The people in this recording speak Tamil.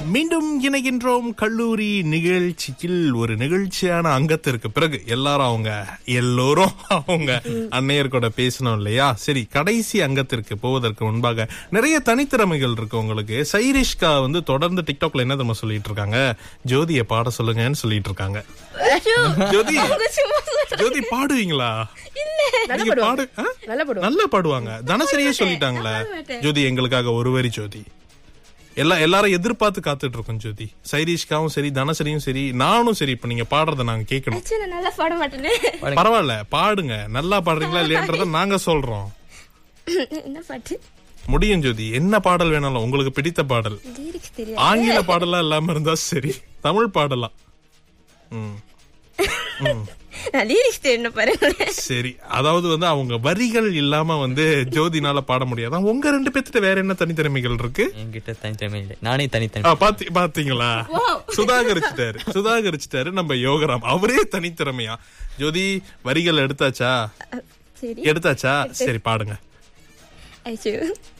மீண்டும் இணைகின்றோம் கல்லூரி நிகழ்ச்சியில் ஒரு நிகழ்ச்சியான அங்கத்திற்கு பிறகு எல்லாரும் அவங்க எல்லோரும் அவங்க அன்னையர் கூட பேசணும் இல்லையா சரி கடைசி அங்கத்திற்கு போவதற்கு முன்பாக நிறைய தனித்திறமைகள் இருக்கு உங்களுக்கு சைரிஷ்கா வந்து தொடர்ந்து டிக்டாக்ல என்ன தெரியுமா சொல்லிட்டு இருக்காங்க ஜோதியை பாட சொல்லுங்கன்னு சொல்லிட்டு இருக்காங்க ஜோதி ஜோதி பாடுவீங்களா நீங்க பாடு ஆ? நல்லா போடுவோம் நல்லா பாடுவாங்க தனசரியே சொல்லிட்டாங்களே ஜோதி எங்களுக்காக ஒரு வரி ஜோதி எல்லா எல்லாரும் எதிர்பார்த்து காத்துட்டு இருக்கோம் ஜோதி சைரீஷ்காவும் சரி தனசரியும் சரி நானும் சரி இப்ப நீங்க பாடுறத நாங்க கேட்கணும் ஆக்சுவலி நான் நல்லா பாட மாட்டேனே பரவாயில்ல பாடுங்க நல்லா பாடுறீங்களா இல்லையன்றத நாங்க சொல்றோம் என்ன பாட்டு முடியும் ஜோதி என்ன பாடல் வேணாலும் உங்களுக்கு பிடித்த பாடல் லிரிக்ஸ் தெரியாது ஆங்கில பாடலாம் இல்லாம இருந்தா சரி தமிழ் பாடலாம் ம் நான் லிரிக்ஸ் தெரியணும் பாருங்க சரி அதாவது வந்து அவங்க வரிகள் இல்லாம வந்து ஜோதினால பாட முடியாது உங்க ரெண்டு பேர்த்திட்ட வேற என்ன தனித்திறமைகள் இருக்கு என்கிட்ட தனித்திறமை இல்லை நானே தனித்தனி ஆ, பாத்தி பாத்தீங்களா சுதாகரிச்சுட்டாரு சுதாகரிச்சுட்டாரு நம்ம யோகராம் அவரே தனித்திறமையா ஜோதி வரிகள் எடுத்தாச்சா சரி எடுத்தாச்சா சரி பாடுங்க ஐயோ